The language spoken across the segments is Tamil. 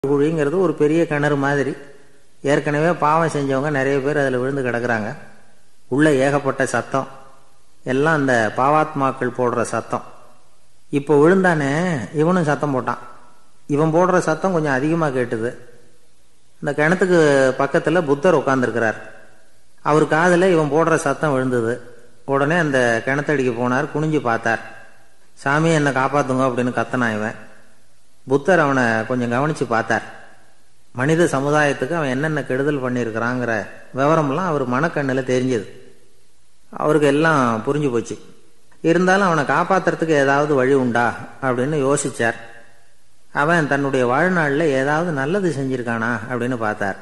குழிங்கிறது ஒரு பெரிய கிணறு மாதிரி ஏற்கனவே பாவம் செஞ்சவங்க நிறைய பேர் அதில் விழுந்து கிடக்குறாங்க உள்ள ஏகப்பட்ட சத்தம் எல்லாம் அந்த பாவாத்மாக்கள் போடுற சத்தம் இப்போ விழுந்தானே இவனும் சத்தம் போட்டான் இவன் போடுற சத்தம் கொஞ்சம் அதிகமாக கேட்டுது இந்த கிணத்துக்கு பக்கத்தில் புத்தர் உட்காந்துருக்கிறார் அவர் காதில் இவன் போடுற சத்தம் விழுந்தது உடனே அந்த கிணத்தடிக்கு போனார் குனிஞ்சு பார்த்தார் சாமி என்னை காப்பாத்துங்க அப்படின்னு கத்தனான் இவன் புத்தர் அவனை கொஞ்சம் கவனிச்சு பார்த்தார் மனித சமுதாயத்துக்கு அவன் என்னென்ன கெடுதல் பண்ணியிருக்கிறாங்கிற விவரம்லாம் அவர் மனக்கண்ணில் தெரிஞ்சது அவருக்கு எல்லாம் புரிஞ்சு போச்சு இருந்தாலும் அவனை காப்பாத்துறதுக்கு ஏதாவது வழி உண்டா அப்படின்னு யோசிச்சார் அவன் தன்னுடைய வாழ்நாளில் ஏதாவது நல்லது செஞ்சிருக்கானா அப்படின்னு பார்த்தார்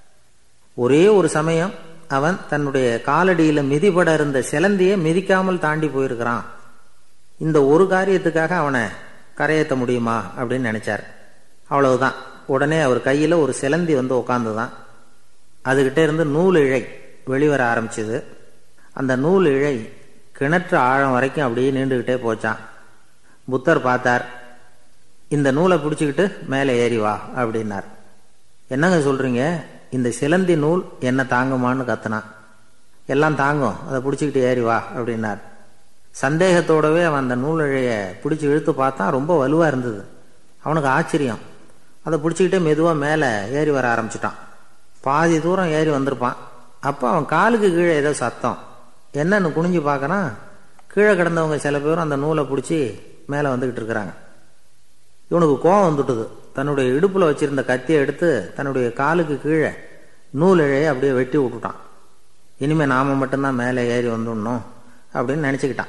ஒரே ஒரு சமயம் அவன் தன்னுடைய காலடியில் மிதிபட இருந்த சிலந்தியை மிதிக்காமல் தாண்டி போயிருக்கிறான் இந்த ஒரு காரியத்துக்காக அவனை கரையேற்ற முடியுமா அப்படின்னு நினைச்சார் அவ்வளவுதான் உடனே அவர் கையில் ஒரு சிலந்தி வந்து உட்காந்துதான் அதுகிட்ட இருந்து நூல் இழை வெளிவர ஆரம்பிச்சது அந்த நூல் இழை கிணற்று ஆழம் வரைக்கும் அப்படியே நீண்டுகிட்டே போச்சான் புத்தர் பார்த்தார் இந்த நூலை பிடிச்சிக்கிட்டு மேலே ஏறி வா அப்படின்னார் என்னங்க சொல்றீங்க இந்த சிலந்தி நூல் என்ன தாங்குமான்னு கத்துனான் எல்லாம் தாங்கும் அதை பிடிச்சிக்கிட்டு ஏறி வா அப்படின்னார் சந்தேகத்தோடவே அவன் அந்த நூலிழைய பிடிச்சி இழுத்து பார்த்தான் ரொம்ப வலுவாக இருந்தது அவனுக்கு ஆச்சரியம் அதை பிடிச்சிக்கிட்டே மெதுவாக மேலே ஏறி வர ஆரம்பிச்சிட்டான் பாதி தூரம் ஏறி வந்திருப்பான் அப்போ அவன் காலுக்கு கீழே ஏதோ சத்தம் என்னன்னு குனிஞ்சு பார்க்கறான் கீழே கிடந்தவங்க சில பேரும் அந்த நூலை பிடிச்சி மேலே வந்துக்கிட்டு இருக்கிறாங்க இவனுக்கு கோவம் வந்துட்டுது தன்னுடைய இடுப்பில் வச்சிருந்த கத்தியை எடுத்து தன்னுடைய காலுக்கு கீழே நூல் இழையை அப்படியே வெட்டி விட்டுட்டான் இனிமேல் நாம மட்டும்தான் மேலே ஏறி வந்துடணும் அப்படின்னு நினச்சிக்கிட்டான்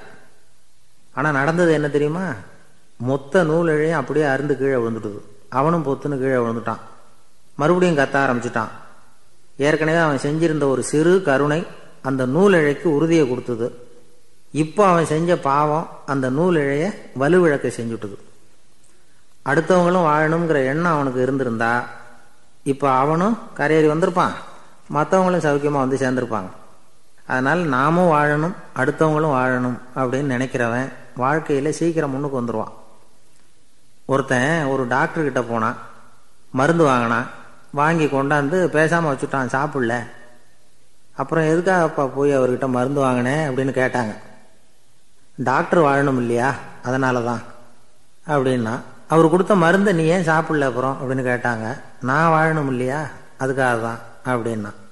ஆனால் நடந்தது என்ன தெரியுமா மொத்த நூல் இழையும் அப்படியே அருந்து கீழே விழுந்துட்டுது அவனும் பொத்துன்னு கீழே விழுந்துட்டான் மறுபடியும் கத்த ஆரம்பிச்சிட்டான் ஏற்கனவே அவன் செஞ்சிருந்த ஒரு சிறு கருணை அந்த நூல் இழைக்கு உறுதியை கொடுத்தது இப்போ அவன் செஞ்ச பாவம் அந்த நூல் இழைய வலுவிழக்க செஞ்சுட்டுது அடுத்தவங்களும் வாழணுங்கிற எண்ணம் அவனுக்கு இருந்திருந்தா இப்போ அவனும் கரையேறி வந்திருப்பான் மற்றவங்களும் சௌக்கியமாக வந்து சேர்ந்துருப்பாங்க அதனால் நாமும் வாழணும் அடுத்தவங்களும் வாழணும் அப்படின்னு நினைக்கிறவன் வாழ்க்கையில் சீக்கிரம் முன்னுக்கு வந்துடுவான் ஒருத்தன் ஒரு டாக்டர் கிட்ட போனான் மருந்து வாங்கினான் வாங்கி கொண்டாந்து பேசாமல் வச்சுட்டான் சாப்பிடல அப்புறம் எதுக்காகப்பா போய் அவர்கிட்ட மருந்து வாங்கினேன் அப்படின்னு கேட்டாங்க டாக்டர் வாழணும் இல்லையா அதனால தான் அப்படின்னா அவர் கொடுத்த மருந்தை நீ ஏன் சாப்பிடல அப்புறம் அப்படின்னு கேட்டாங்க நான் வாழணும் இல்லையா அதுக்காக தான் அப்படின்னா